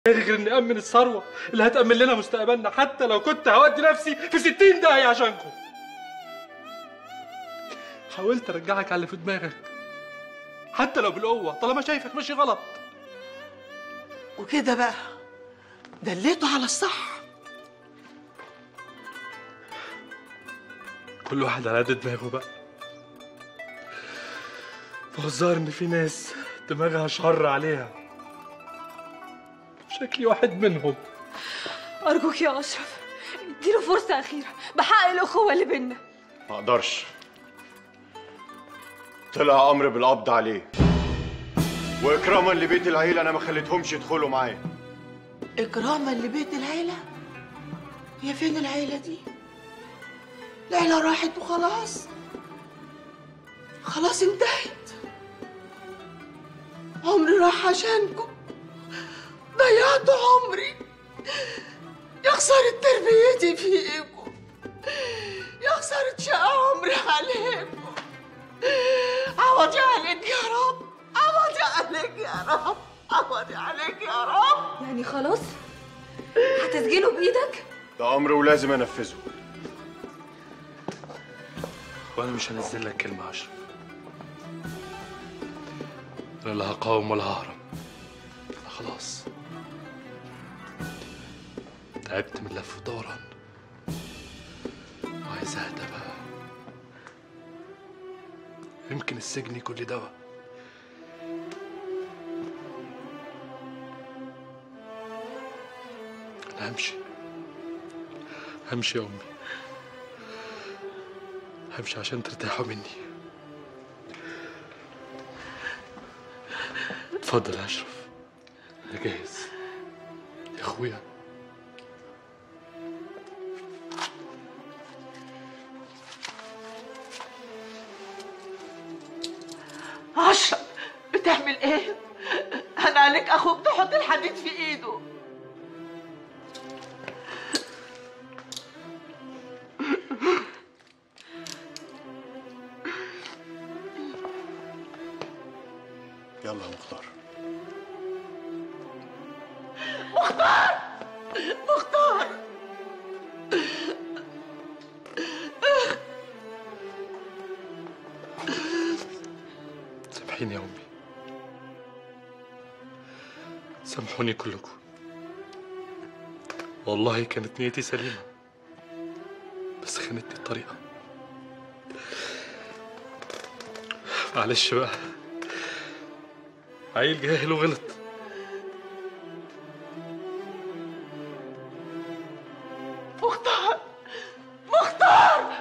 غير اني امن الثروه اللي هتامن لنا مستقبلنا حتى لو كنت هودي نفسي في 60 داهيه عشانكم حاولت ارجعك على اللي في دماغك حتى لو بالقوه طالما شايفك ماشي غلط وكده بقى دليته على الصح كل واحد على قد دماغه بقى فهو الظاهر ان في ناس دماغها شر عليها شكلي واحد منهم أرجوك يا أشرف اديله فرصة أخيرة بحق الأخوة اللي بينا ما اقدرش طلع امر بالقبض عليه واكراما لبيت العيله انا ما خليتهمش يدخلوا معايا إكراما لبيت العيلة هي فين العيلة دي؟ العيلة راحت وخلاص خلاص انتهت عمري راح عشانكم ضيعت عمري يا خسارة تربيتي فيكم يا خسارة شقى عمري عليكم عوضي عليك يا رب عوضي عليك يا رب عوضي عليك يا رب يعني خلاص هتسجنه بإيدك ده امر ولازم انفذه وانا مش هنزل لك كلمه اشرف انا لا هقاوم ولا ههرب انا خلاص تعبت من لف ودوران وعايز اهدى بقى يمكن السجن يكون لي دواء انا همشي همشي يا امي همشي عشان ترتاحوا مني اتفضل يا اشرف انا جاهز يا اخويا أشرف بتعمل إيه؟ أنا عليك أخوك تحط الحديد في إيده يلا يا مختار مختار سامحيني يا امي سامحوني كلكم والله كانت نيتي سليمه بس خانتني الطريقه معلش بقى عيل جاهل وغلط مختار